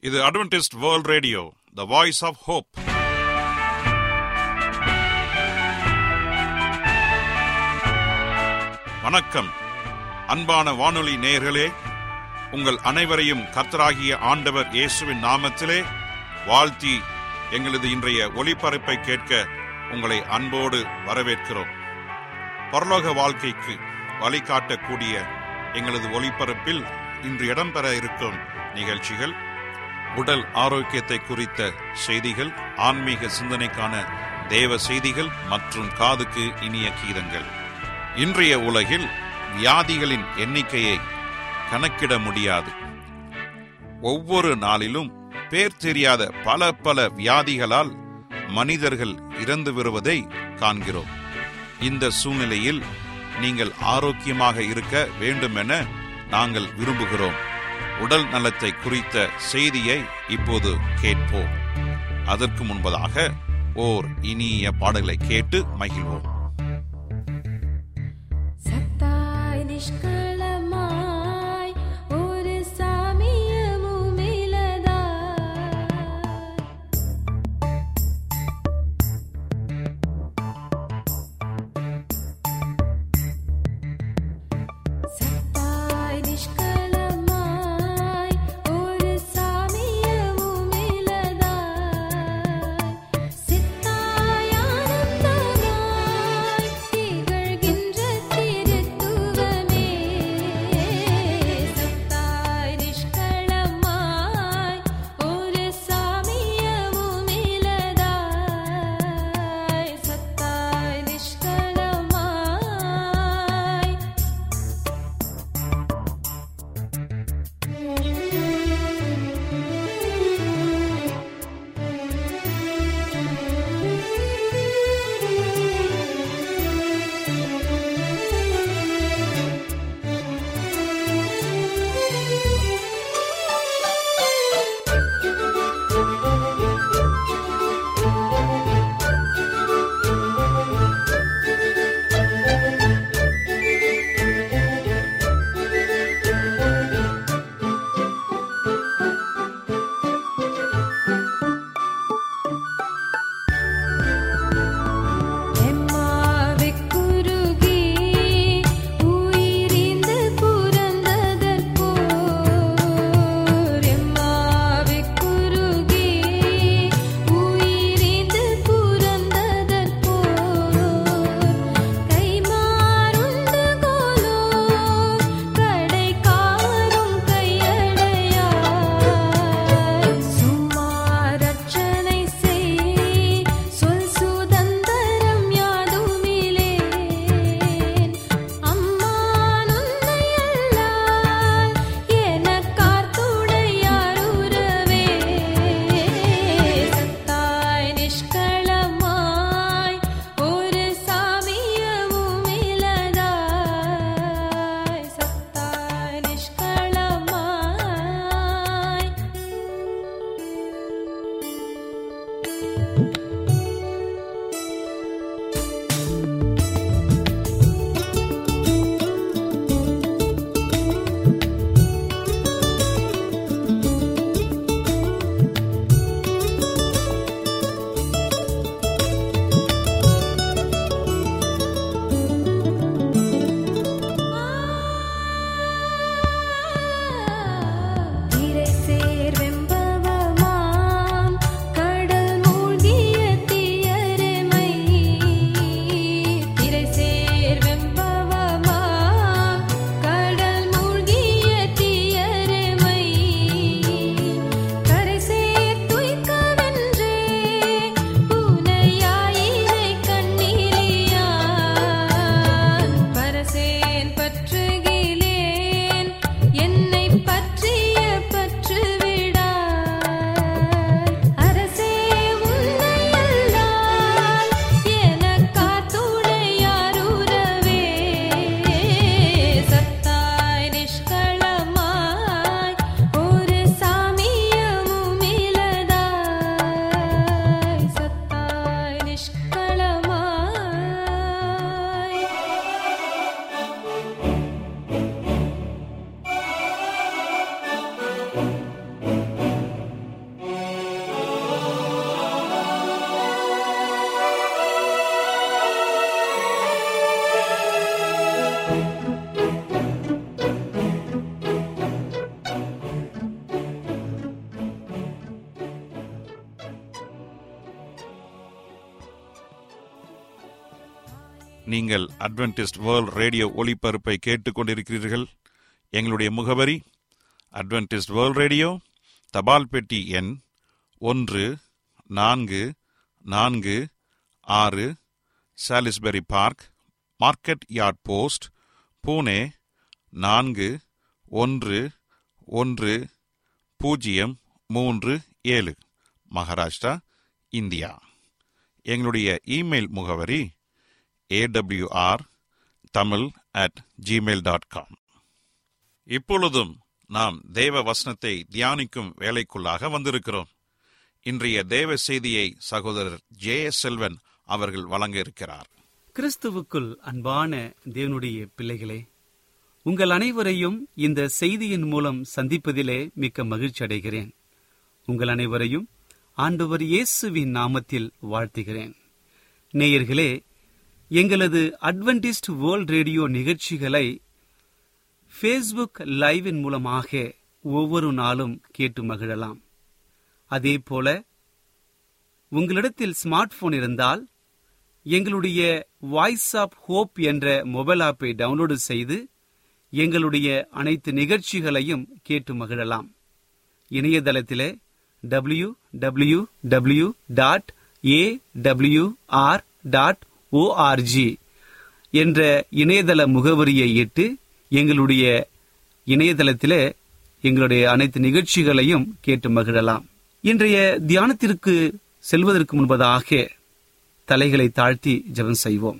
இது Adventist World Radio the Voice of Hope வணக்கம் அன்பான வானொலி நேயர்களே உங்கள் அனைவரையும் கர்த்தராகிய ஆண்டவர் இயேசுவின் நாமத்திலே வாழ்த்தி எங்களது இன்றைய ஒளிபரப்பை கேட்க உங்களை அன்போடு வரவேற்கிறோம் பரலோக வாழ்க்கைக்கு வழிகாட்டக்கூடிய எங்களது ஒளிபரப்பில் இன்று இடம்பெற இருக்கும் நிகழ்ச்சிகள் உடல் ஆரோக்கியத்தை குறித்த செய்திகள் ஆன்மீக சிந்தனைக்கான தேவ செய்திகள் மற்றும் காதுக்கு இனிய கீதங்கள் இன்றைய உலகில் வியாதிகளின் எண்ணிக்கையை கணக்கிட முடியாது ஒவ்வொரு நாளிலும் பேர் தெரியாத பல பல வியாதிகளால் மனிதர்கள் இறந்து வருவதை காண்கிறோம் இந்த சூழ்நிலையில் நீங்கள் ஆரோக்கியமாக இருக்க வேண்டுமென நாங்கள் விரும்புகிறோம் உடல் நலத்தை குறித்த செய்தியை இப்போது கேட்போம் அதற்கு முன்பதாக ஓர் இனிய பாடலை கேட்டு மகிழ்வோம் சத்தாய் நிஷ்களமாய் ஒரு சாமியமுமிலதாய் சத்தாய் நிஷ்களமாய் ஒரு சாமியமுமிலதாய் சித்தாய் ஆனந்தமாய் நீங்கள் அட்வென்டிஸ்ட் வேர்ல்ட் ரேடியோ ஒலிபரப்பை கேட்டுக்கொண்டிருக்கிறீர்கள் எங்களுடைய முகவரி அட்வென்டிஸ்ட் வேர்ல்ட் ரேடியோ தபால் பெட்டி எண் ஒன்று நான்கு நான்கு ஆறு Salisbury Park Market Yard post Pune நான்கு ஒன்று ஒன்று பூஜ்ஜியம் மூன்று ஏழு மகாராஷ்டிரா இந்தியா எங்களுடைய இமெயில் முகவரி AWR Tamil at Gmail dot com இப்பொழுதும் நாம் தேவ வசனத்தை தியானிக்கும் வேலைக்குள்ளாக வந்திருக்கிறோம் இன்றைய தேவ செய்தியை சகோதரர் ஜே செல்வன் அவர்கள் வழங்க இருக்கிறார் கிறிஸ்துவுக்குள் அன்பான தேவனுடைய பிள்ளைகளே உங்கள் அனைவரையும் இந்த செய்தியின் மூலம் சந்திப்பதிலே மிக்க மகிழ்ச்சி அடைகிறேன் உங்கள் அனைவரையும் ஆண்டவர் இயேசுவின் நாமத்தில் வாழ்த்துகிறேன் நேயர்களே எங்களது அட்வென்டிஸ்ட் வேர்ல்ட் ரேடியோ நிகழ்ச்சிகளை ஃபேஸ்புக் லைவின் மூலமாக ஒவ்வொரு நாளும் கேட்டு மகிழலாம் அதே போல உங்களிடத்தில் ஸ்மார்ட் போன் இருந்தால் எங்களுடைய வாய்ஸ் ஆப் ஹோப் என்ற மொபைல் ஆப்பை டவுன்லோடு செய்து எங்களுடைய அனைத்து நிகழ்ச்சிகளையும் கேட்டு மகிழலாம் இணையதளத்திலே W W W dot A W R dot ORG என்ற இணையதள முகவரியை இட்டு எங்களுடைய இணையதளத்திலே எங்களுடைய அனைத்து நிகழ்ச்சிகளையும் கேட்டு மகிழலாம் இன்றைய தியானத்திற்கு செல்வதற்கு முன்பதாக தலைகளை தாழ்த்தி ஜெபம் செய்வோம்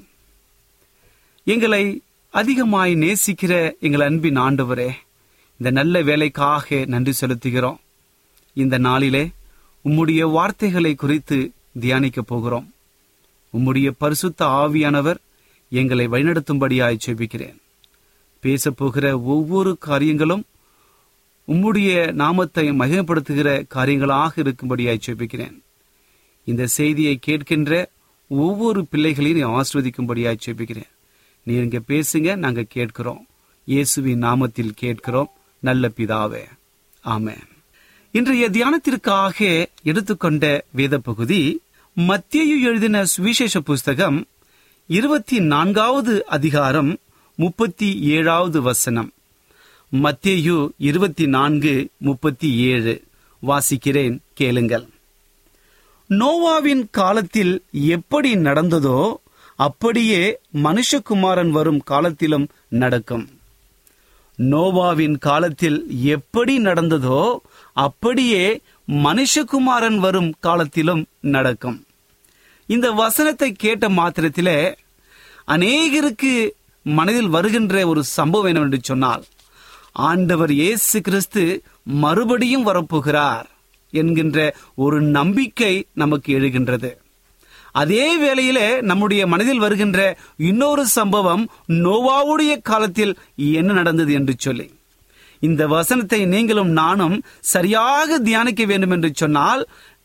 எங்களை அதிகமாய் நேசிக்கிற எங்கள் அன்பின் ஆண்டவரே இந்த நல்ல வேலைக்காக நன்றி செலுத்துகிறோம் இந்த நாளிலே உம்முடைய வார்த்தைகளை குறித்து தியானிக்கப் போகிறோம் உம்முடைய பரிசுத்த ஆவியானவர் எங்களை வழிநடத்தும்படியாய் செபிக்கிறேன் பேசப்போகிற ஒவ்வொரு காரியங்களும் உம்முடைய நாமத்தை மகிமைப்படுத்துகிற காரியங்களாக இருக்கும்படியாய் செபிக்கிறேன் இந்த செய்தியை கேட்கின்ற ஒவ்வொரு பிள்ளைகளையும் நீ ஆஸ்வதிக்கும்படியாய் செபிக்கிறேன் நீ இங்க பேசுங்க நாங்க கேட்கிறோம் இயேசுவின் நாமத்தில் கேட்கிறோம் நல்ல பிதாவே ஆமென் இன்றைய தியானத்திற்காக எடுத்துக்கொண்ட வேத பகுதி மத்தியு எழுதின சுவிசேஷ புஸ்தகம் இருபத்தி நான்காவது அதிகாரம் முப்பத்தி ஏழாவது வசனம் மத்தேயு இருபத்தி நான்கு முப்பத்தி ஏழு வாசிக்கிறேன் கேளுங்கள் நோவாவின் காலத்தில் எப்படி நடந்ததோ அப்படியே மனுஷகுமாரன் வரும் காலத்திலும் நடக்கும் நோவாவின் காலத்தில் எப்படி நடந்ததோ அப்படியே மனுஷகுமாரன் வரும் காலத்திலும் நடக்கும் இந்த வசனத்தை கேட்ட மாத்திரத்திலே அநேகருக்கு மனதில் வருகின்ற ஒரு சம்பவம் என்னவென்று சொன்னால் ஆண்டவர் இயேசு கிறிஸ்து மறுபடியும் வரப்போகிறார் என்கின்ற ஒரு நம்பிக்கை நமக்கு எழுகின்றது அதே வேளையிலே நம்முடைய மனதில் வருகின்ற இன்னொரு சம்பவம் நோவாவுடைய காலத்தில் என்ன நடந்தது என்று சொல்லி இந்த வசனத்தை நீங்களும் நானும் சரியாக தியானிக்க வேண்டும் என்று சொன்னால்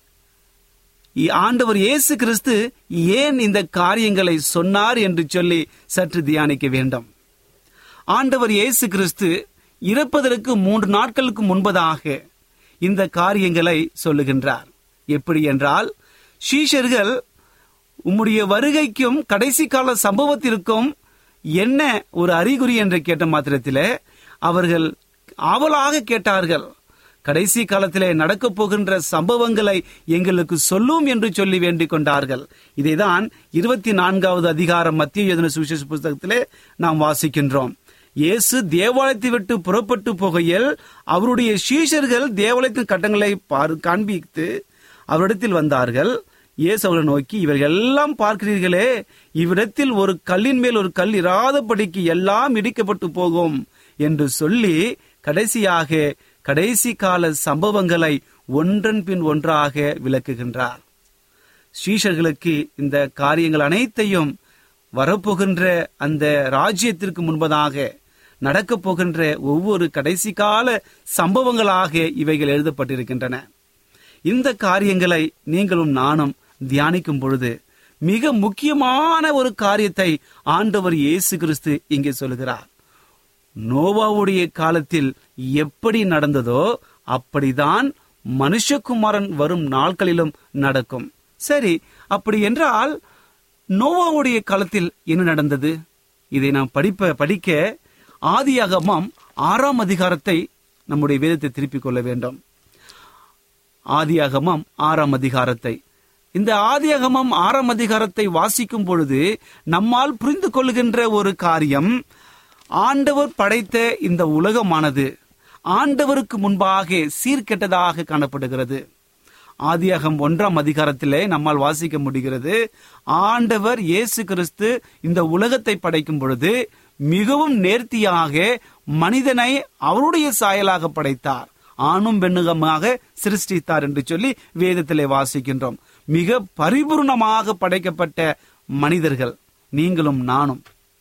ஆண்டவர் இயேசு கிறிஸ்து ஏன் இந்த காரியங்களை சொன்னார் என்று சொல்லி சற்று தியானிக்க வேண்டும் ஆண்டவர் இயேசு கிறிஸ்து இறப்பதற்கு மூன்று நாட்களுக்கு முன்பதாக இந்த காரியங்களை சொல்லுகின்றார் எப்படி என்றால் சீஷர்கள் உம்முடைய வருகைக்கும் கடைசி கால சம்பவத்திற்கும் என்ன ஒரு அறிகுறி என்று கேட்ட மாத்திரத்திலே அவர்கள் ஆவலாக கேட்டார்கள் கடைசி காலத்திலே நடக்கப் போகின்ற சம்பவங்களை எங்களுக்கு சொல்லும் என்று சொல்லி வேண்டிக் கொண்டார்கள் இதைதான் இருபத்தி நான்காவது அதிகாரம் மத்திய எழுதின சுவிசேஷ புஸ்தகத்திலே நாம் வாசிக்கின்றோம் இயேசு தேவாலயத்தை விட்டு புறப்பட்டு போகையில் அவருடைய சீஷர்கள் தேவாலயத்தின் கட்டங்களை பார்- காண்பித்து அவரிடத்தில் வந்தார்கள் இயேசு அவர்களை நோக்கி இவர்கள் எல்லாம் பார்க்கிறீர்களே இவ்விடத்தில் ஒரு கல்லின் மேல் ஒரு கல் இராதபடிக்கு எல்லாம் இடிக்கப்பட்டு போகும் என்று சொல்லி கடைசியாக கடைசி கால சம்பவங்களை ஒன்றன் பின் ஒன்றாக விளக்குகின்றார் ஸ்ரீஷர்களுக்கு இந்த காரியங்கள் அனைத்தையும் வரப்போகின்ற அந்த ராஜ்யத்திற்கு முன்பதாக நடக்கப் போகின்ற ஒவ்வொரு கடைசி கால சம்பவங்களாக இவைகள் எழுதப்பட்டிருக்கின்றன இந்த காரியங்களை நீங்களும் நானும் தியானிக்கும் பொழுது மிக முக்கியமான ஒரு காரியத்தை ஆண்டவர் இயேசு கிறிஸ்து இங்கே சொல்கிறார் நோவாவுடைய காலத்தில் எப்படி நடந்ததோ அப்படிதான் மனுஷகுமாரன் வரும் நாட்களிலும் நடக்கும் சரி அப்படி என்றால் நோவாவுடைய காலத்தில் என்ன நடந்தது இதை நாம் படிப்ப படிக்க ஆதியாகமம் ஆறாம் அதிகாரத்தை நம்முடைய வேதத்தை திருப்பிக் கொள்ள வேண்டும் ஆதியாகமம் ஆறாம் அதிகாரத்தை இந்த ஆதியாகமம் ஆறாம் அதிகாரத்தை வாசிக்கும் பொழுது நம்மால் புரிந்து கொள்கின்ற ஒரு காரியம் ஆண்டவர் படைத்த இந்த உலகமானது ஆண்டவருக்கு முன்பாக சீர்கெட்டதாக காணப்படுகிறது ஆதியாகம் ஒன்றாம் அதிகாரத்திலே நம்மால் வாசிக்க முடிகிறது ஆண்டவர் இயேசு கிறிஸ்து இந்த உலகத்தை படைக்கும் பொழுது மிகவும் நேர்த்தியாக மனிதனை அவருடைய சாயலாக படைத்தார் ஆணும் பெண்ணுகமாக சிருஷ்டித்தார் என்று சொல்லி வேதத்திலே வாசிக்கின்றோம் மிக பரிபூர்ணமாக படைக்கப்பட்ட மனிதர்கள் நீங்களும் நானும்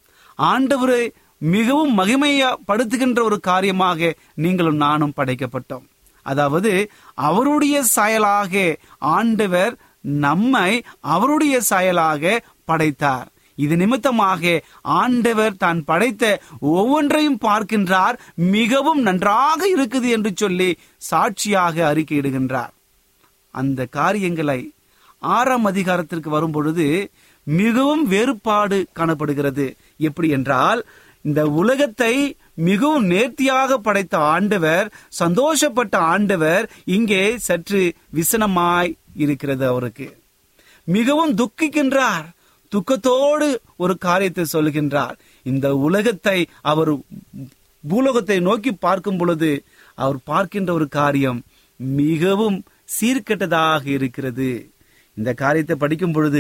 ஆண்டவரை மிகவும் மகிமையப்படுத்துகின்ற ஒரு காரியமாக நீங்களும் நானும் படைக்கப்பட்டோம் அதாவது அவருடைய சாயலாக ஆண்டவர் நம்மை அவருடைய சாயலாக படைத்தார் இது நிமித்தமாக ஆண்டவர் தான் படைத்த ஒவ்வொன்றையும் பார்க்கின்றார் மிகவும் நன்றாக இருக்குது என்று சொல்லி சாட்சியாக அறிக்கையிடுகின்றார் அந்த காரியங்களை ஆறாம் அதிகாரத்திற்கு வரும் பொழுது மிகவும் வேறுபாடு காணப்படுகிறது எப்படி என்றால் இந்த உலகத்தை மிகவும் நேர்த்தியாக படைத்த ஆண்டவர் சந்தோஷப்பட்ட ஆண்டவர் இங்கே சற்று விசனமாய் இருக்கிறது அவருக்கு மிகவும் துக்கிக்கின்றார் துக்கத்தோடு ஒரு காரியத்தை சொல்கின்றார் இந்த உலகத்தை அவர் பூலோகத்தை நோக்கி பார்க்கும் பொழுது அவர் பார்க்கின்ற ஒரு காரியம் மிகவும் சீர்கெட்டதாக இருக்கிறது இந்த காரியத்தை படிக்கும் பொழுது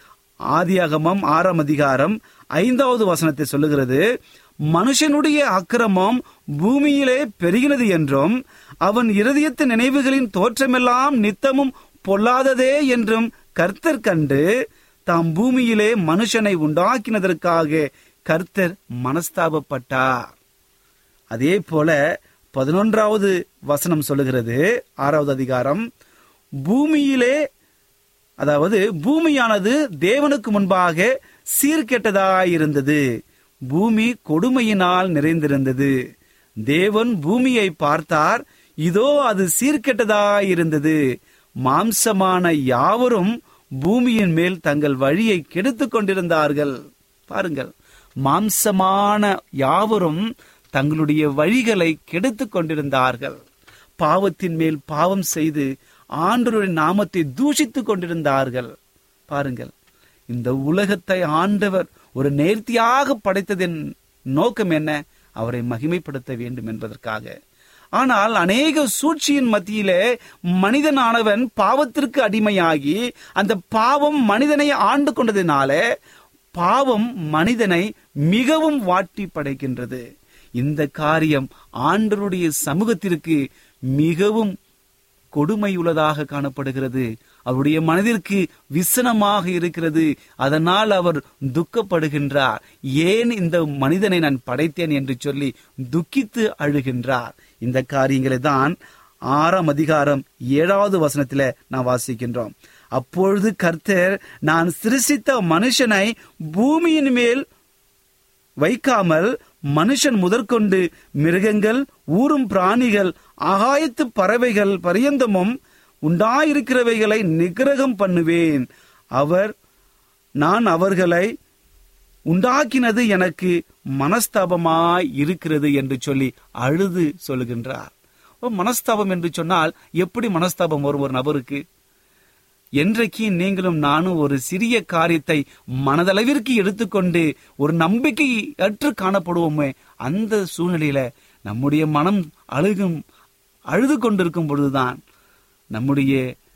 ஆதியாகமம் ஆறாம் அதிகாரம் ஐந்தாவது வசனத்தை சொல்லுகிறது மனுஷனுடைய அக்கிரமம் பூமியிலே பெருகினது என்றும் அவன் இருதயத்து நினைவுகளின் தோற்றமெல்லாம் நித்தமும் பொல்லாததே என்றும் கர்த்தர் கண்டு தாம் பூமியிலே மனுஷனை உண்டாக்கினதற்காக கர்த்தர் மனஸ்தாபப்பட்டார் அதே போல பதினொன்றாவது வசனம் சொல்லுகிறது ஆறாவது அதிகாரம் பூமியிலே அதாவது பூமியானது தேவனுக்கு முன்பாக சீர்கெட்டதாயிருந்தது பூமி கொடுமையினால் நிறைந்திருந்தது தேவன் பூமியை பார்த்தார் இதோ அது சீர்கெட்டதாயிருந்தது மாம்சமான யாவரும் பூமியின் மேல் தங்கள் வழியை கெடுத்துக் கொண்டிருந்தார்கள் பாருங்கள் மாம்சமான யாவரும் தங்களுடைய வழிகளை கெடுத்துக் கொண்டிருந்தார்கள் பாவத்தின் மேல் பாவம் செய்து ஆண்டவருடைய நாமத்தை தூஷித்துக் கொண்டிருந்தார்கள் பாருங்கள் இந்த உலகத்தை ஆண்டவர் ஒரு நேர்த்தியாக படைத்ததின் நோக்கம் என்ன அவரை மகிமைப்படுத்த வேண்டும் என்பதற்காக ஆனால் அநேக சூழ்ச்சியின் மத்தியிலே மனிதனானவன் பாவத்திற்கு அடிமையாகி அந்த பாவம் மனிதனை ஆண்டு கொண்டதினால பாவம் மனிதனை மிகவும் வாட்டி படைக்கின்றது இந்த காரியம் ஆண்டருடைய சமூகத்திற்கு மிகவும் கொடுமை உள்ளதாக காணப்படுகிறது அவருடைய மனதிற்கு விசனமாக இருக்கிறது அதனால் அவர் துக்கப்படுகின்றார் ஏன் இந்த மனிதனை நான் படைத்தேன் என்று சொல்லி துக்கித்து அழுகின்றார் இந்த காரியங்களை தான் ஆறாம் அதிகாரம் ஏழாவது வசனத்தில நான் வாசிக்கின்றோம் அப்பொழுது கர்த்தர் நான் சிருஷித்த மனுஷனை பூமியின் மேல் வைக்காமல் மனுஷன் முதற்கொண்டு மிருகங்கள் ஊரும் பிராணிகள் ஆகாயத்து பறவைகள் பரியந்தமும் உண்டாயிருக்கிறவைகளை நிகிரகம் பண்ணுவேன் அவர் நான் அவர்களை உண்டாக்கினது எனக்கு மனஸ்தாபமாய் இருக்கிறது என்று சொல்லி அழுது சொல்லுகின்றார் ஓ, மனஸ்தாபம் என்று சொன்னால் எப்படி மனஸ்தாபம் வரும் ஒரு நபருக்கு என்றைக்கு நீங்களும் நானும் ஒரு சிறிய காரியத்தை மனதளவிற்கு எடுத்துக்கொண்டு ஒரு நம்பிக்கை அற்று காணப்படுவோமே அந்த சூழ்நிலையில நம்முடைய மனம் அழுகும் அழுது கொண்டிருக்கும் பொழுதுதான் நம்முடைய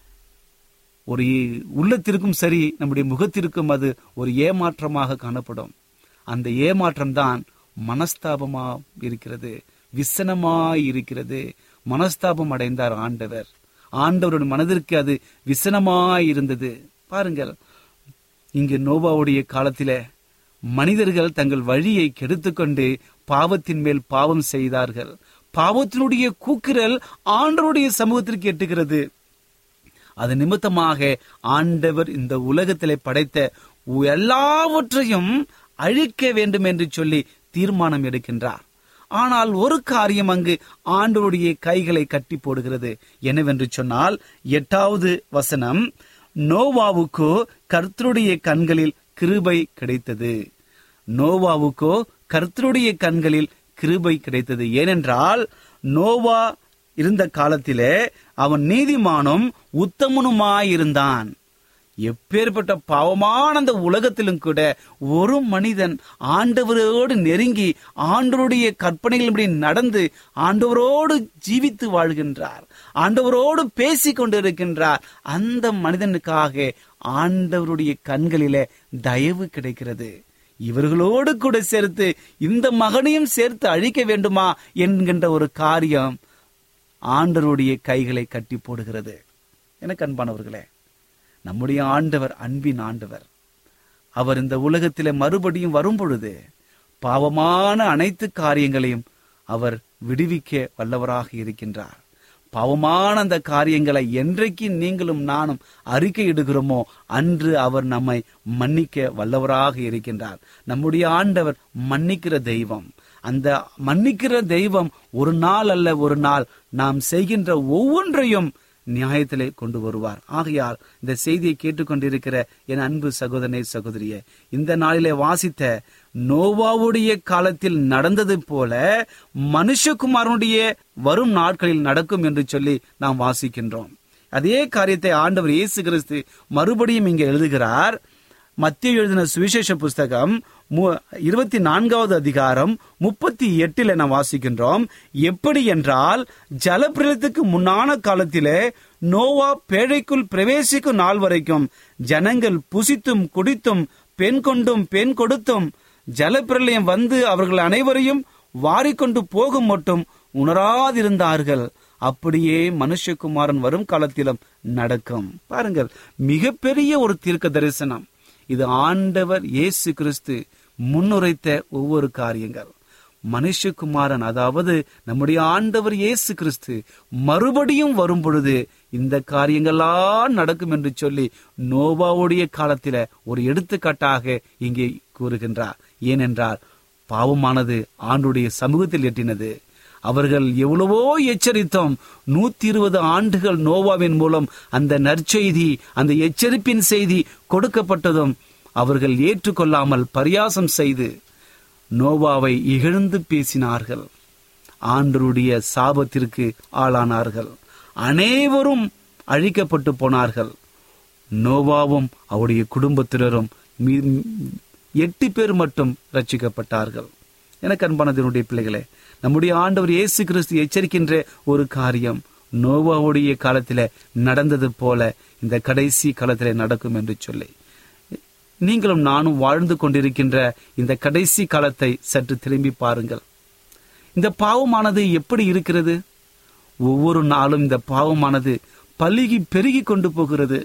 ஒரு உள்ளத்திற்கும் சரி நம்முடைய முகத்திற்கும் அது ஒரு ஏமாற்றமாக காணப்படும் அந்த ஏமாற்றம் தான் மனஸ்தாபமா இருக்கிறது விசனமாய் இருக்கிறது மனஸ்தாபம் அடைந்தார் ஆண்டவர் ஆண்டவருடைய மனதிற்கு அது விசனமாய் இருந்தது பாருங்கள் இங்கு நோபாவுடைய காலத்தில மனிதர்கள் தங்கள் வழியை கெடுத்துக்கொண்டு பாவத்தின் மேல் பாவம் செய்தார்கள் பாவத்தினுடைய கூக்குரல் ஆண்டவருடைய சமூகத்திற்கு எட்டுகிறது அது நிமித்தமாக ஆண்டவர் இந்த உலகத்திலே படைத்த எல்லாவற்றையும் அழிக்க வேண்டும் என்று சொல்லி தீர்மானம் எடுக்கின்றார் ஆனால் ஒரு காரியம் அங்கு ஆண்டவருடைய கைகளை கட்டி போடுகிறது என்னவென்று சொன்னால் எட்டாவது வசனம் நோவாவுக்கு கர்த்தருடைய கண்களில் கிருபை கிடைத்தது நோவாவுக்கோ கர்த்தருடைய கண்களில் கிருபை கிடைத்தது ஏனென்றால் நோவா இருந்த காலத்திலே அவன் நீதிமானும் உத்தமனுமாயிருந்தான் எப்பேற்பட்ட பாவமான அந்த உலகத்திலும் கூட ஒரு மனிதன் ஆண்டவரோடு நெருங்கி ஆண்டவருடைய கற்பனைகளின்படி நடந்து ஆண்டவரோடு ஜீவித்து வாழ்கின்றார் ஆண்டவரோடு பேசிக் கொண்டிருக்கின்றார் அந்த மனிதனுக்காக ஆண்டவருடைய கண்களிலே தயவு கிடைக்கிறது இவர்களோடு கூட சேர்த்து இந்த மகனையும் சேர்த்து அழிக்க வேண்டுமா என்கின்ற ஒரு காரியம் ஆண்டவருடைய கைகளை கட்டி போடுகிறது எனக்கு அன்பானவர்களே நம்முடைய ஆண்டவர் அன்பின் ஆண்டவர் அவர் இந்த உலகத்திலே மறுபடியும் வரும் பொழுது பாவமான அனைத்து காரியங்களையும் அவர் விடுவிக்க வல்லவராக இருக்கின்றார் பாவமான அந்த காரியங்களை என்றைக்கு நீங்களும் நானும் அறிக்கை இடுகிறோமோ அன்று அவர் நம்மை மன்னிக்க வல்லவராக இருக்கின்றார் நம்முடைய ஆண்டவர் மன்னிக்கிற தெய்வம் அந்த மன்னிக்கிற தெய்வம் ஒரு நாள் அல்ல ஒரு நாள் நாம் செய்கின்ற ஒவ்வொன்றையும் நியாயத்திலே கொண்டு வருவார் ஆகையால் இந்த செய்தியை கேட்டுக்கொண்டிருக்கிற என் அன்பு சகோதரனே சகோதரியே இந்த நாளிலே வாசித்த நோவாவுடைய காலத்தில் நடந்தது போல மனுஷகுமாரனுடைய வரும் நாட்களில் நடக்கும் என்று சொல்லி நாம் வாசிக்கின்றோம் அதே காரியத்தை ஆண்டவர் இயேசு கிறிஸ்து மறுபடியும் இங்கே எழுதுகிறார் மத்திய எழுதின சுவிசேஷ புஸ்தகம் மு- இருபத்தி நான்காவது அதிகாரம் முப்பத்தி எட்டில் நாம் வாசிக்கின்றோம் எப்படி என்றால் ஜலப்பிரளயத்துக்கு முன்னான காலத்திலே நோவா பேழைக்குள் பிரவேசிக்கும் நாள் வரைக்கும் ஜனங்கள் புசித்தும் குடித்தும் பெண் கொண்டும் பெண் கொடுத்தும் ஜலப்பிரளயம் வந்து அவர்கள் அனைவரையும் வாரிக்கொண்டு போகும் மட்டும் உணராதிருந்தார்கள் அப்படியே மனுஷகுமாரன் வரும் காலத்திலும் நடக்கும் பாருங்கள் மிகப்பெரிய ஒரு தீர்க்க தரிசனம் இது ஆண்டவர் இயேசு கிறிஸ்து முன்னுரைத்த ஒவ்வொரு காரியங்கள் மனுஷகுமாரன் அதாவது நம்முடைய ஆண்டவர் இயேசு கிறிஸ்து மறுபடியும் வரும் பொழுது இந்த காரியங்கள்லாம் நடக்கும் என்று சொல்லி நோவாவுடைய காலத்தில ஒரு எடுத்துக்காட்டாக இங்கே கூறுகின்றார் ஏனென்றால் பாவமானது ஆண்டுடைய சமூகத்தில் எட்டினது அவர்கள் எவ்வளவோ எச்சரித்தோம் நூத்தி இருபது ஆண்டுகள் நோவாவின் மூலம் அந்த நற்செய்தி அந்த எச்சரிப்பின் செய்தி கொடுக்கப்பட்டதும் அவர்கள் ஏற்றுக்கொள்ளாமல் பரியாசம் செய்து நோவாவை இகழ்ந்து பேசினார்கள் ஆண்டருடைய சாபத்திற்கு ஆளானார்கள் அனைவரும் அழிக்கப்பட்டு போனார்கள் நோவாவும் அவருடைய குடும்பத்தினரும் மீ- எட்டு பேர் மட்டும் ரட்சிக்கப்பட்டார்கள் எனக்கு அன்பானதனுடைய பிள்ளைகளே நம்முடைய ஆண்டவர் இயேசு கிறிஸ்து எச்சரிக்கின்ற ஒரு காரியம் நோவாவுடைய காலத்தில நடந்தது போல இந்த கடைசி காலத்திலே நடக்கும் என்று சொல்லி நீங்களும் நானும் வாழ்ந்து கொண்டிருக்கின்ற இந்த கடைசி காலத்தை சற்று திரும்பி பாருங்கள் இந்த பாவமானது எப்படி இருக்கிறது ஒவ்வொரு நாளும் இந்த பாவமானது பலுகி பெருகி கொண்டு போகிறது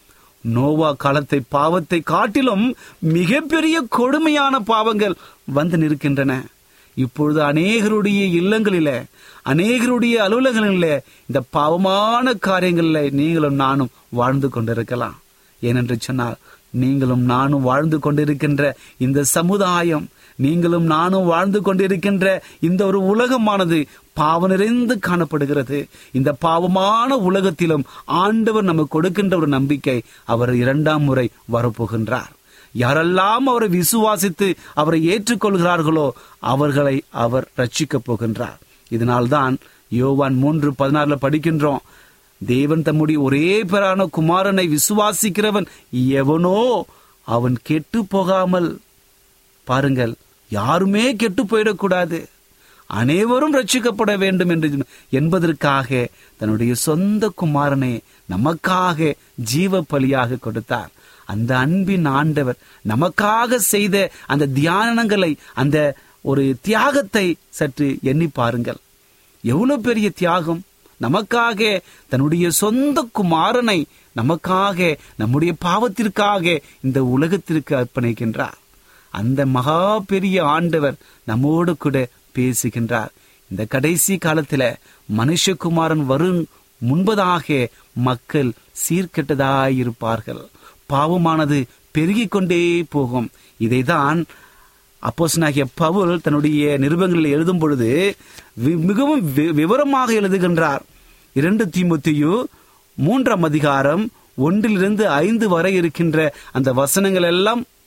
நோவா காலத்தை பாவத்தை காட்டிலும் மிகப்பெரிய கொடுமையான பாவங்கள் வந்து நிற்கின்றன இப்பொழுது அநேகருடைய இல்லங்களில அநேகருடைய அலுவலகங்களில இந்த பாவமான காரியங்களில் நீங்களும் நானும் வாழ்ந்து கொண்டிருக்கலாம் ஏனென்று சொன்னால் நீங்களும் நானும் வாழ்ந்து கொண்டிருக்கின்ற இந்த சமுதாயம் நீங்களும் நானும் வாழ்ந்து கொண்டிருக்கின்ற இந்த ஒரு உலகமானது பாவ நிறைந்து காணப்படுகிறது இந்த பாவமான உலகத்திலும் ஆண்டவர் நமக்கு கொடுக்கின்ற ஒரு நம்பிக்கை அவர் இரண்டாம் முறை வரப்போகின்றார் யாரெல்லாம் அவரை விசுவாசித்து அவரை ஏற்றுக்கொள்கிறார்களோ அவர்களை அவர் ரட்சிக்கப் போகின்றார் இதனால்தான் யோவான் மூன்று பதினாறுல படிக்கின்றோம் தேவன் தம்முடைய ஒரே பேரான குமாரனை விசுவாசிக்கிறவன் எவனோ அவன் கெட்டு போகாமல் பாருங்கள் யாருமே கெட்டு போயிடக்கூடாது அனைவரும் ரட்சிக்கப்பட வேண்டும் என்று என்பதற்காக தன்னுடைய சொந்த குமாரனை நமக்காக ஜீவ பலியாக கொடுத்தார் அந்த அன்பின் ஆண்டவர் நமக்காக செய்த அந்த தியானங்களை அந்த ஒரு தியாகத்தை சற்று எண்ணி பாருங்கள் எவ்வளவு பெரிய தியாகம் நமக்காக தன்னுடைய சொந்த குமாரனை நமக்காக நம்முடைய பாவத்திற்காக இந்த உலகத்திற்கு அர்ப்பணிக்கின்றார் அந்த மகா பெரிய ஆண்டவர் நம்மோடு கூட பேசுகின்றார் இந்த கடைசி காலத்துல மனுஷகுமாரன் வரும் முன்பதாக மக்கள் சீர்கெட்டதாயிருப்பார்கள் பாவமானது பெருகிக் கொண்டே போகும் இதைதான் அப்போஸ்தலனாகிய பவுல் தன்னுடைய நிருபங்களில் எழுதும் பொழுது வி- மிகவும் வி- விவரமாக எழுதுகின்றார் இரண்டு தீமுத்தியு மூன்றாம் அதிகாரம் ஒன்றிலிருந்து ஐந்து வரை இருக்கின்ற அந்த வசனங்கள் எல்லாம்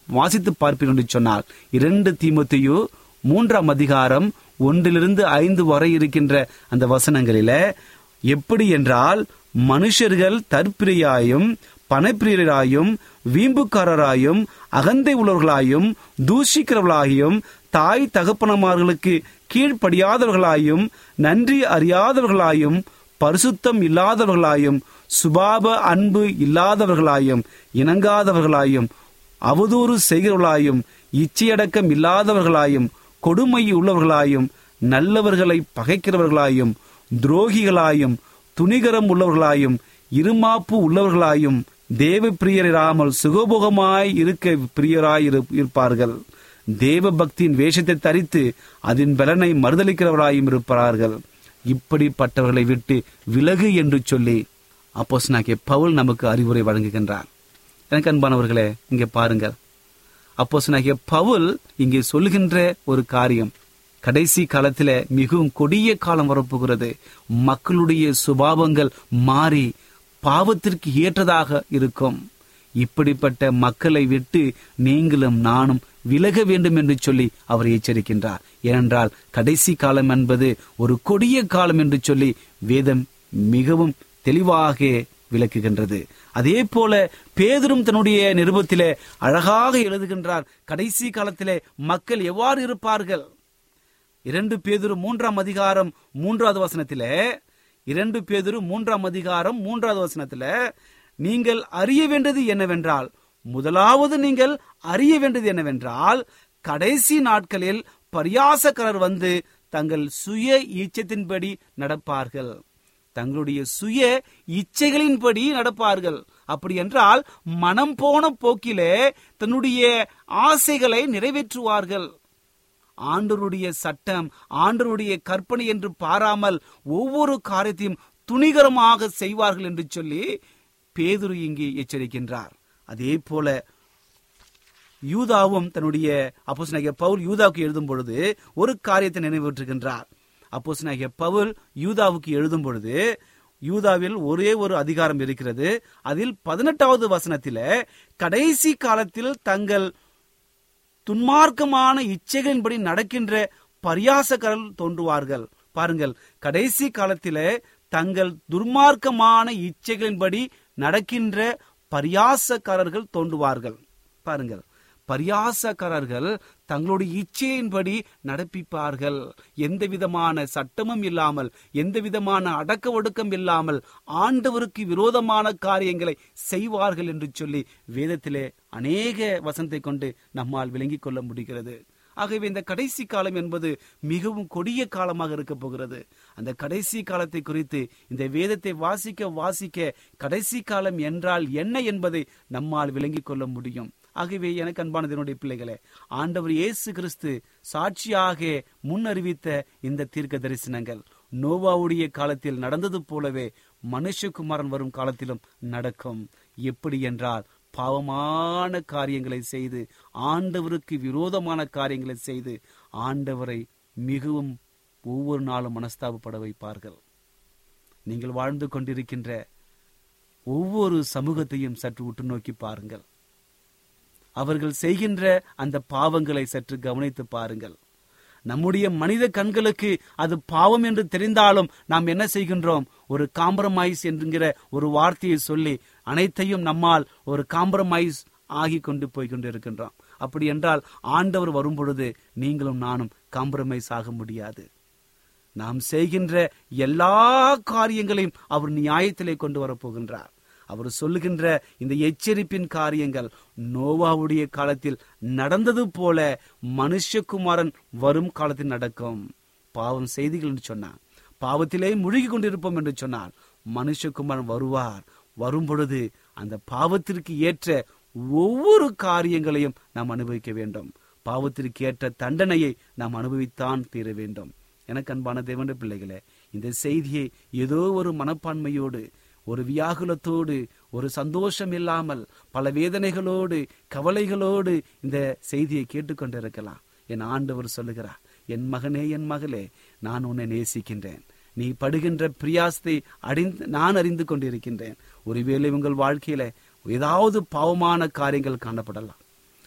வாசித்து பார்ப்பீர்கள் என்று சொன்னால் இரண்டு தீமோத்தேயு மூன்றாம் அதிகாரம் ஒன்றிலிருந்து ஐந்து வரை இருக்கின்ற அந்த வசனங்களில எப்படி என்றால் மனுஷர்கள் தற்பிரியாயும் பணப்பிரியராயும் வீம்புக்காரராயும் அகந்தை உள்ளவர்களாயும் தூஷிக்கிறவர்களாயும் தாய் தகப்பனமார்களுக்கு கீழ்ப்படியாதவர்களாயும் நன்றி அறியாதவர்களாயும் பரிசுத்தம் இல்லாதவர்களாயும் சுபாப அன்பு இல்லாதவர்களாயும் இணங்காதவர்களாயும் அவதூறு செய்கிறவர்களாயும் இச்சையடக்கம் இல்லாதவர்களாயும் கொடுமை உள்ளவர்களாயும் நல்லவர்களை பகைக்கிறவர்களாயும் துரோகிகளாயும் துணிகரம் உள்ளவர்களாயும் இருமாப்பு உள்ளவர்களாயும் தேவ பிரியராமல் சுகபோகமாய் இருக்க பிரியராய் இரு- இருப்பார்கள் தேவ பக்தியின் வேஷத்தை தரித்து அதன் பலனை மறுதளிக்கிறவராயும் இருப்பார்கள் இப்படிப்பட்டவர்களை விட்டு விலகு என்று சொல்லி அப்போஸ்தலனாகிய பவுல் நமக்கு அறிவுரை வழங்குகின்றார் எனக்கு அன்பானவர்களே இங்கே பாருங்கள் அப்போஸ்தலனாகிய பவுல் இங்கே சொல்லுகின்ற ஒரு காரியம் கடைசி காலத்தில மிகவும் கொடிய காலம் வரப்போகிறது மக்களுடைய சுபாவங்கள் மாறி பாவத்திற்கு ஏற்றதாக இருக்கும் இப்படிப்பட்ட மக்களை விட்டு நீங்களும் நானும் விலக வேண்டும் என்று சொல்லி அவர் எச்சரிக்கின்றார் ஏனென்றால் கடைசி காலம் என்பது ஒரு கொடிய காலம் என்று சொல்லி வேதம் மிகவும் தெளிவாக விளக்குகின்றது அதே போல பேதரும் தன்னுடைய நிருபத்திலே அழகாக எழுதுகின்றார் கடைசி காலத்திலே மக்கள் எவ்வாறு இருப்பார்கள் இரண்டு பேதுரு மூன்றாம் அதிகாரம் மூன்றாவது வசனத்திலே இரண்டு பேதுரு மூன்றாம் அதிகாரம் மூன்றாவது வசனத்திலே நீங்கள் அறிய வேண்டியது என்னவென்றால் முதலாவது நீங்கள் அறிய வேண்டியது என்னவென்றால் கடைசி நாட்களில் பரியாசக்காரர் வந்து தங்கள் சுய இச்சத்தின்படி நடப்பார்கள் தங்களுடைய சுய இச்சைகளின்படி நடப்பார்கள் அப்படி என்றால் மனம் போன போக்கிலே தன்னுடைய ஆசைகளை நிறைவேற்றுவார்கள் ஆண்டருடைய சட்டம் ஆண்டருடைய கற்பனை என்று பாராமல் ஒவ்வொரு காரியத்தையும் துணிகரமாக செய்வார்கள் என்று சொல்லி பேதுரு இங்கே எச்சரிக்கின்றார் அதே போல யூதாவும் தன்னுடைய அப்போஸ்தலனாகிய பவுல் யூதாவுக்கு எழுதும் பொழுது ஒரு காரியத்தை நினைவூற்றுகின்றார் அப்போஸ்தலனாகிய பவுல் யூதாவுக்கு எழுதும் பொழுது யூதாவில் ஒரே ஒரு அதிகாரம் இருக்கிறது அதில் பதினெட்டாவது வசனத்தில கடைசி காலத்தில் தங்கள் துன்மார்க்கமான இச்சைகளின்படி நடக்கின்ற பரியாசக்கரல் தோன்றுவார்கள் பாருங்கள் கடைசி காலத்திலே தங்கள் துர்மார்க்கமான இச்சைகளின்படி நடக்கின்ற பரியாசக்காரர்கள் தோன்றுவார்கள் பாருங்கள் பரியாசக்காரர்கள் தங்களுடைய இச்சையின்படி நடப்பிப்பார்கள் எந்த விதமான சட்டமும் இல்லாமல் எந்த விதமான அடக்க ஒடுக்கம் இல்லாமல் ஆண்டவருக்கு விரோதமான காரியங்களை செய்வார்கள் என்று சொல்லி வேதத்திலே அநேக வசனத்தை கொண்டு நம்மால் விளங்கிக் கொள்ள முடிகிறது ஆகவே இந்த கடைசி காலம் என்பது மிகவும் கொடிய காலமாக இருக்க போகிறது அந்த கடைசி காலத்தை குறித்து இந்த வேதத்தை வாசிக்க வாசிக்க கடைசி காலம் என்றால் என்ன என்பதை நம்மால் விளங்கிக் கொள்ள முடியும் ஆகவே எனக்கு அன்பானது என்னுடைய பிள்ளைகளே ஆண்டவர் இயேசு கிறிஸ்து சாட்சியாக முன்னறிவித்த இந்த தீர்க்க தரிசனங்கள் நோவாவுடைய காலத்தில் நடந்தது போலவே மனுஷகுமாரன் வரும் காலத்திலும் நடக்கும் எப்படி என்றால் பாவமான காரியங்களை செய்து ஆண்டவருக்கு விரோதமான காரியங்களை செய்து ஆண்டவரை மிகவும் ஒவ்வொரு நாளும் மனஸ்தாபப்பட வைப்பார்கள் நீங்கள் வாழ்ந்து கொண்டிருக்கின்ற ஒவ்வொரு சமூகத்தையும் சற்று உற்று நோக்கி பாருங்கள் அவர்கள் செய்கின்ற அந்த பாவங்களை சற்று கவனித்து பாருங்கள் நம்முடைய மனித கண்களுக்கு அது பாவம் என்று தெரிந்தாலும் நாம் என்ன செய்கின்றோம் ஒரு காம்ப்ரமைஸ் என்கிற ஒரு வார்த்தையை சொல்லி அனைத்தையும் நம்மால் ஒரு காம்ப்ரமைஸ் ஆகி கொண்டு போய் கொண்டு இருக்கின்றோம் அப்படி என்றால் ஆண்டவர் வரும் பொழுது நீங்களும் நானும் காம்ப்ரமைஸ் ஆக முடியாது நாம் செய்கின்ற எல்லா காரியங்களையும் அவர் நியாயத்திலே கொண்டு வரப்போகின்றார் அவர் சொல்லுகின்ற இந்த எச்சரிப்பின் காரியங்கள் நோவாவுடைய காலத்தில் நடந்தது போல மனுஷகுமாரன் வரும் காலத்தில் நடக்கும் பாவம் செய்திகள் என்று சொன்னார் பாவத்திலே முழுகி கொண்டிருப்போம் என்று சொன்னார் மனுஷகுமாரன் வருவார் வரும் பொழுது அந்த பாவத்திற்கு ஏற்ற ஒவ்வொரு காரியங்களையும் நாம் அனுபவிக்க வேண்டும் பாவத்திற்கு ஏற்ற தண்டனையை நாம் அனுபவித்தான் தீர வேண்டும் எனக்கு அன்பான தேவனுடைய பிள்ளைகளே இந்த செய்தியை ஏதோ ஒரு மனப்பான்மையோடு ஒரு வியாகுலத்தோடு ஒரு சந்தோஷம் இல்லாமல் பல வேதனைகளோடு கவலைகளோடு இந்த செய்தியை கேட்டுக்கொண்டிருக்கலாம் என் ஆண்டவர் சொல்லுகிறார் என் மகனே என் மகளே நான் உன்னை நேசிக்கின்றேன் நீ படுகின்ற பிரியாசத்தை அறிந்து நான் அறிந்து கொண்டிருக்கின்றேன் ஒருவேளை உங்கள் வாழ்க்கையில ஏதாவது பாவமான காரியங்கள் காணப்படலாம்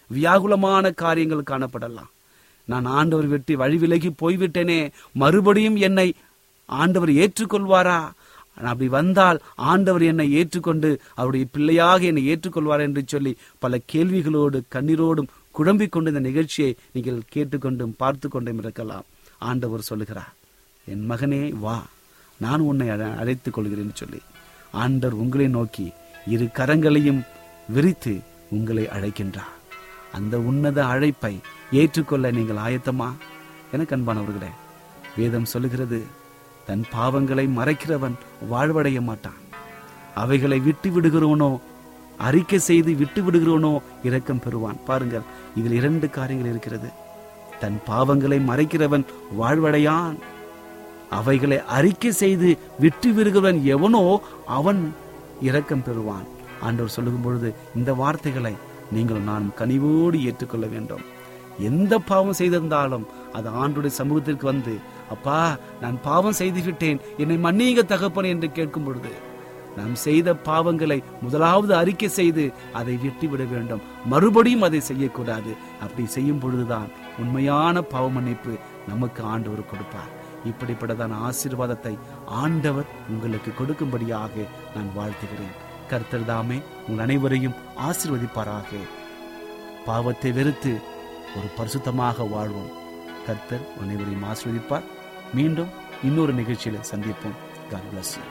வியாகுலமான காரியங்கள் காணப்படலாம் நான் ஆண்டவர் விட்டு வழி விலகி போய்விட்டேனே மறுபடியும் என்னை ஆண்டவர் ஏற்றுக்கொள்வாரா நான் அப்படி வந்தால் ஆண்டவர் என்னை ஏற்றுக்கொண்டு அவருடைய பிள்ளையாக என்னை ஏற்றுக்கொள்வார் என்று சொல்லி பல கேள்விகளோடு கண்ணீரோடும் குழம்பிக் கொண்டு இந்த நிகழ்ச்சியை நீங்கள் கேட்டுக்கொண்டும் பார்த்து கொண்டும் இருக்கலாம் ஆண்டவர் சொல்லுகிறார் என் மகனே வா நான் உன்னை அழ- அழைத்துக் கொள்கிறேன் சொல்லி ஆண்டவர் உங்களை நோக்கி இரு கரங்களையும் விரித்து உங்களை அழைக்கின்றார் அந்த உன்னத அழைப்பை ஏற்றுக்கொள்ள நீங்கள் ஆயத்தமா எனக்கு அன்பானவர்களே வேதம் சொல்லுகிறது தன் பாவங்களை மறைக்கிறவன் வாழ்வடைய மாட்டான் அவைகளை விட்டு விடுகிறவனோ அறிக்கை செய்து விட்டு விடுகிறவனோ இரக்கம் பெறுவான் பாருங்கள் இதில் இரண்டு காரியங்கள் இருக்கிறது தன் பாவங்களை மறைக்கிறவன் வாழ்வடையான் அவைகளை அறிக்கை செய்து விட்டு விடுகிறவன் எவனோ அவன் இரக்கம் பெறுவான் ஆண்டவர் சொல்லும் பொழுது இந்த வார்த்தைகளை நீங்கள் நான் கனிவோடு ஏற்றுக்கொள்ள வேண்டும் எந்த பாவம் செய்திருந்தாலும் அது ஆண்டுடைய சமூகத்திற்கு வந்து அப்பா நான் பாவம் செய்து விட்டேன் என்னை மன்னிங்க தகப்பன் என்று கேட்கும் பொழுது நாம் செய்த பாவங்களை முதலாவது அறிக்கை செய்து அதை விட்டுவிட வேண்டும் மறுபடியும் அதை செய்யக்கூடாது அப்படி செய்யும் பொழுதுதான் உண்மையான பாவ மன்னிப்பு நமக்கு ஆண்டவர் கொடுப்பார் இப்படிப்பட்டதான ஆசீர்வாதத்தை ஆண்டவர் உங்களுக்கு கொடுக்கும்படியாக நான் வாழ்த்துகிறேன் கர்த்தர் தாமே உங்கள் அனைவரையும் ஆசீர்வதிப்பாராக பாவத்தை வெறுத்து ஒரு பரிசுத்தமாக வாழ்வோம் கர்த்தர் உங்கள் அனைவரையும் ஆசீர்வதிப்பார் மீண்டும் இன்னொரு நிகழ்ச்சியில சந்திப்போம் God bless you.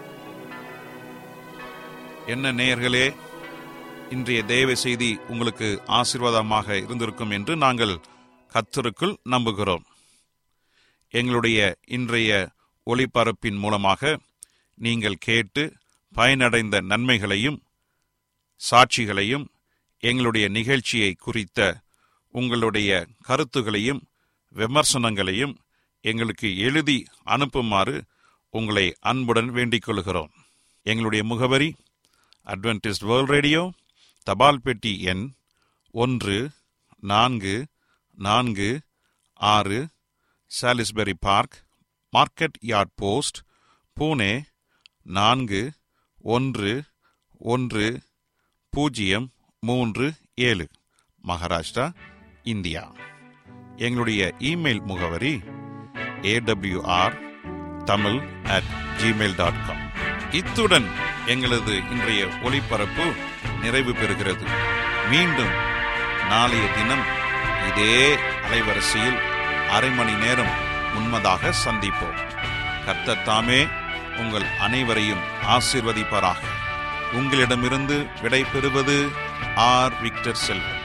என்ன நேயர்களே இன்றைய தேவ செய்தி உங்களுக்கு ஆசீர்வாதமாக இருந்திருக்கும் என்று நாங்கள் கத்தருக்குள் நம்புகிறோம் எங்களுடைய இன்றைய ஒளிபரப்பின் மூலமாக நீங்கள் கேட்டு பயனடைந்த நன்மைகளையும் சாட்சிகளையும் எங்களுடைய நிகழ்ச்சியை குறித்த உங்களுடைய கருத்துகளையும் விமர்சனங்களையும் எங்களுக்கு எழுதி அனுப்புமாறு உங்களை அன்புடன் வேண்டிக் கொள்கிறோம் எங்களுடைய முகவரி அட்வென்டிஸ்ட் வேர்ல்ட் ரேடியோ தபால் பெட்டி எண் ஒன்று நான்கு நான்கு ஆறு Salisbury Park Market Yard post Pune நான்கு ஒன்று ஒன்று பூஜ்ஜியம் மூன்று ஏழு மகாராஷ்டிரா இந்தியா எங்களுடைய இமெயில் முகவரி AWR Tamil at Gmail dot com இத்துடன் எங்களது இன்றைய ஒளிபரப்பு நிறைவு பெறுகிறது மீண்டும் நாளைய தினம் இதே அலைவரிசையில் அரை மணி நேரம் முன்னதாக சந்திப்போம் கர்த்தர் தாமே உங்கள் அனைவரையும் ஆசீர்வதிப்பாராக உங்களிடமிருந்து விடை பெறுவது ஆர் விக்டர் செல்வன்